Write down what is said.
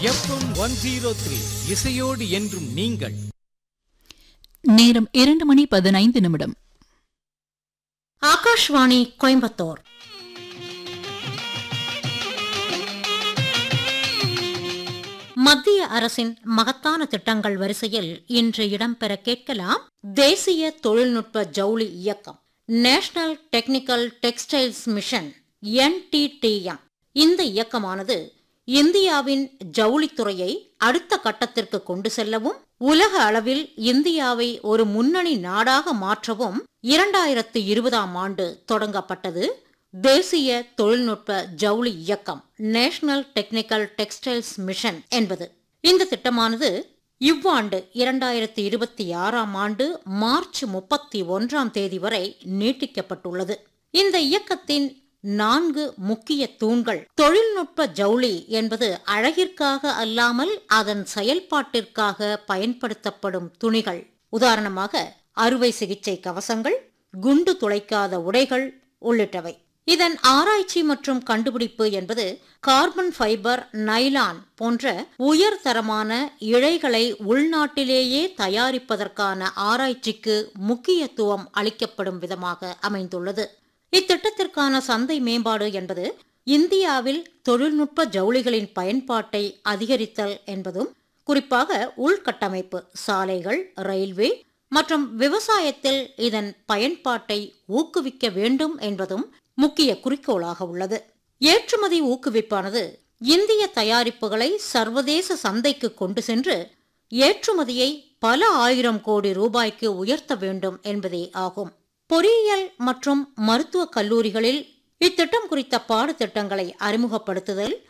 FM one zero three இசையோடு என்றும் நீங்கள் நேரம் இரண்டு மணி பதினைந்து நிமிடம் ஆகாஷ்வாணி கோயம்புத்தூர் மத்திய அரசின் மகத்தான திட்டங்கள் வரிசையில் இன்று இடம்பெற கேட்கலாம் தேசிய தொழில்நுட்ப ஜவுளி இயக்கம் national technical textiles mission NTTM இந்த இயக்கமானது இந்தியாவின் ஜவுளித்துறையை அடுத்த கட்டத்திற்கு கொண்டு செல்லவும் உலக அளவில் இந்தியாவை ஒரு முன்னணி நாடாக மாற்றவும் இரண்டாயிரத்து இருபதாம் ஆண்டு தொடங்கப்பட்டது தேசிய தொழில்நுட்ப ஜவுளி இயக்கம் நேஷனல் டெக்னிக்கல் டெக்ஸ்டைல்ஸ் மிஷன் என்பது இந்த திட்டமானது இவ்வாண்டு இரண்டாயிரத்தி இருபத்தி ஆறாம் ஆண்டு மார்ச் முப்பத்தி ஒன்றாம் தேதி வரை நீட்டிக்கப்பட்டுள்ளது இந்த இயக்கத்தின் நான்கு முக்கிய தூண்கள் தொழில்நுட்ப ஜவுளி என்பது அழகிற்காக அல்லாமல் அதன் செயல்பாட்டிற்காக பயன்படுத்தப்படும் துணிகள் உதாரணமாக அறுவை சிகிச்சை கவசங்கள் குண்டு துளைக்காத உடைகள் உள்ளிட்டவை இதன் ஆராய்ச்சி மற்றும் கண்டுபிடிப்பு என்பது கார்பன் ஃபைபர் நைலான் போன்ற உயர்தரமான இழைகளை உள்நாட்டிலேயே தயாரிப்பதற்கான ஆராய்ச்சிக்கு முக்கியத்துவம் அளிக்கப்படும் விதமாக அமைந்துள்ளது இத்திட்டத்திற்கான சந்தை மேம்பாடு என்பது இந்தியாவில் தொழில்நுட்ப ஜவுளிகளின் பயன்பாட்டை அதிகரித்தல் என்பதும் குறிப்பாக உள்கட்டமைப்பு சாலைகள் ரயில்வே மற்றும் விவசாயத்தில் இதன் பயன்பாட்டை ஊக்குவிக்க வேண்டும் என்பதும் முக்கிய குறிக்கோளாக உள்ளது ஏற்றுமதி ஊக்குவிப்பானது இந்திய தயாரிப்புகளை சர்வதேச சந்தைக்கு கொண்டு சென்று ஏற்றுமதியை பல ஆயிரம் கோடி ரூபாய்க்கு உயர்த்த வேண்டும் என்பதே ஆகும் பொறியியல் மற்றும் மருத்துவக் கல்லூரிகளில் இத்திட்டம் குறித்த பாடத்திட்டங்களை அறிமுகப்படுத்துதல்